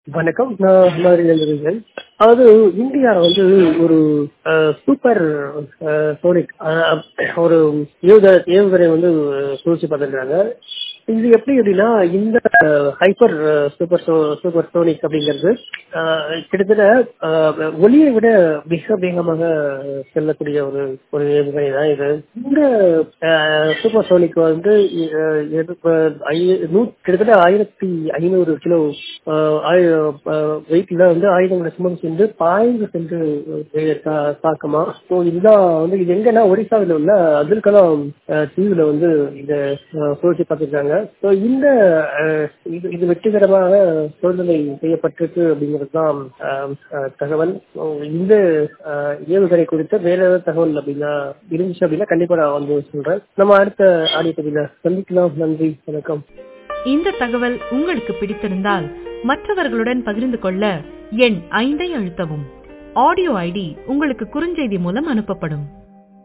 வணக்கம் நான் ஹிமாரி எழுதுகிறேன் அதாவது இந்தியா வந்து ஒரு சூப்பர் சோனிக் ஒரு ஏவுக ஏவுகணை வந்து சூழ்ச்சி பார்த்துருக்காங்க இது எப்படி அப்படின்னா இந்த hyper super so supersonic அப்படிங்கிறது கிட்டத்தட்ட ஒளியை விட மிக வேகமாக செல்லக்கூடிய ஒரு ஒரு ஏவுகணை தான் இது இந்த சூப்பர் சோனிக் வந்து கிட்டத்தட்ட ஆயிரத்தி ஐநூறு கிலோ வெயிட்ல வந்து ஆயுதங்களை சுமந்து சென்று பாய்ந்து சென்று தாக்கமா ஸோ இதுதான் வந்து இது எங்கன்னா ஒரிசாவில் உள்ள அப்துல் கலாம் தீவுல வந்து இந்த சோழ்ச்சி பார்த்துருக்காங்க ஸோ இந்த இது இது வெற்றிகரமாக சோதனை செய்யப்பட்டிருக்கு அப்படிங்கிறது தான் தகவல் இந்த ஏவுகணை குறித்த வேற ஏதாவது தகவல் அப்படின்னா இருந்துச்சு அப்படின்னா கண்டிப்பா நான் வந்து சொல்றேன் நம்ம அடுத்த ஆடியோ பதில சந்திக்கலாம் நன்றி வணக்கம் இந்த தகவல் உங்களுக்கு பிடித்திருந்தால் மற்றவர்களுடன் பகிர்ந்து கொள்ள எண் ஐந்தை அழுத்தவும் ஆடியோ ஐடி உங்களுக்கு குறுஞ்செய்தி மூலம் அனுப்பப்படும்